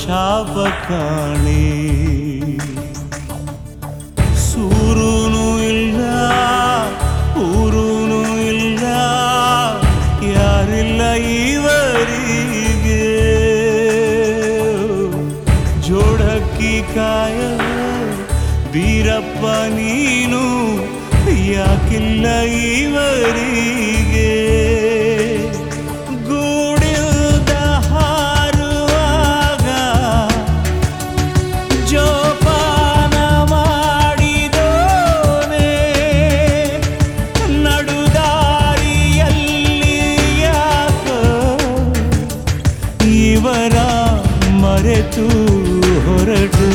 ಶಾಪ ಕಾಣೆ ಸೂರುನು ಇಲ್ಲ ಊರುನು ಇಲ್ಲ ಯಾರಿಲ್ಲ ಇವರಿಗೆ ಜೋಡಕ್ಕಿ ಕಾಯ ಬೀರಪ್ಪ ನೀನು ಯಾಕಿಲ್ಲ ಇವರಿಗೆ ಗೂಡಿಲ್ದ ಹಾರುವಾಗ ಜೋಪಾನ ಮಾಡಿದೋನೆ ನಡುದಾರಿಯಲ್ಲಿ ಯಾಕೋ ಇವರ ಮರೆತು ಹೊರಟು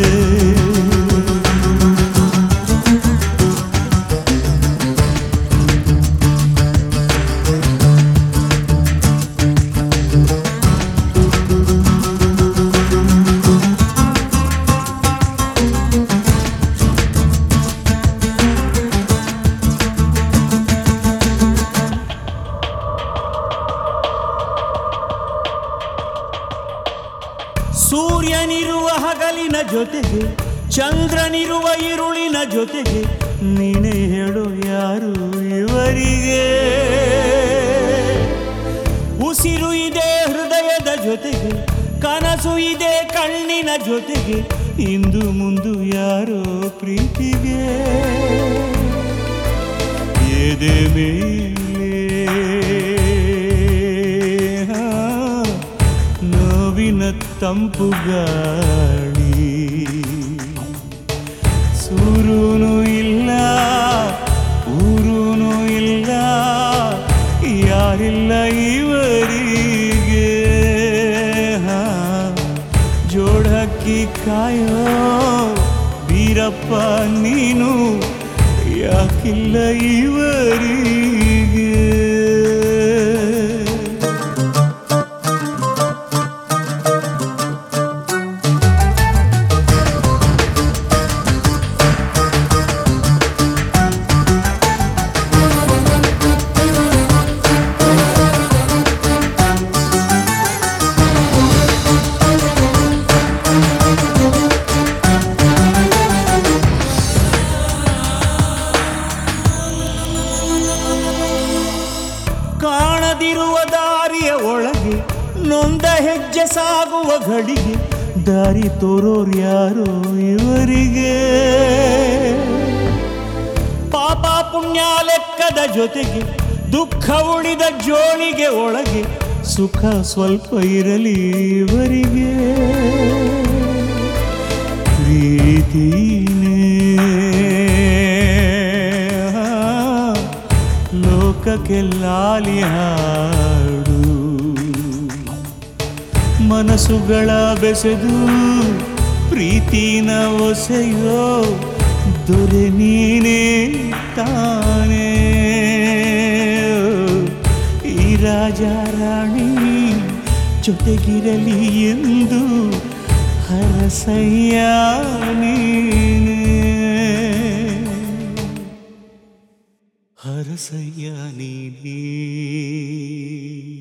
ಸೂರ್ಯನಿರುವ ಹಗಲಿನ ಜೊತೆಗೆ ಚಂದ್ರನಿರುವ ಇರುಳಿನ ಜೊತೆಗೆ ನೀನೇ ಹೇಳು ಯಾರು ಇವರಿಗೆ ಉಸಿರು ಇದೆ ಹೃದಯದ ಜೊತೆಗೆ ಕನಸು ಇದೆ ಕಣ್ಣಿನ ಜೊತೆಗೆ ಇಂದು ಮುಂದು ಯಾರೋ ಪ್ರೀತಿಗೆ ಎದೆ ಮೇಲೆ ಹಾ, ನೋವಿನ ತಂಪು ಗಾಳಿ ಸೂರುನು ಇಲ್ಲ ಊರುನು ಇಲ್ಲ ಯಾರಿಲ್ಲ ಇವರಿಗೆ ಹಾ, ಜೋಡಕ್ಕಿ ಕಾಯೋ ಬೀರಪ್ಪ ನೀನು ಯಾಕಿಲ್ಲ ಇವರಿಗೆ ಕಾಣದಿರುವ ದಾರಿಯ ಒಳಗೆ ನೊಂದ ಹೆಜ್ಜೆ ಸಾಗುವ ಘಳಿಗೆ ದಾರಿ ತೋರೋರು ಯಾರೋ ಇವರಿಗೆ ಪಾಪ ಪುಣ್ಯ ಲೆಕ್ಕದ ಜೊತೆಗೆ ದುಃಖ ಉಳಿದ ಜೋಳಿಗೆ ಒಳಗೆ ಸುಖ ಸ್ವಲ್ಪ ಇರಲಿ ಇವರಿಗೆ ಪ್ರೀತಿನೇ ಲೋಕಕ್ಕೆ ಲಾಲಿ ಹಾಡು ಮನಸ್ಸುಗಳ ಬೆಸೆದು ಪ್ರೀತಿನ ಒಸೆಯೋ ದೊರೆ ನೀನೇ ತಾನೇ ಈ ರಾಜ ರಾಣಿ ಜೊತೆಗಿರಲಿ ಎಂದು ಹರಸಯ್ಯ ನೀನೇ ಹರಸಯ್ಯ ನೀನೇ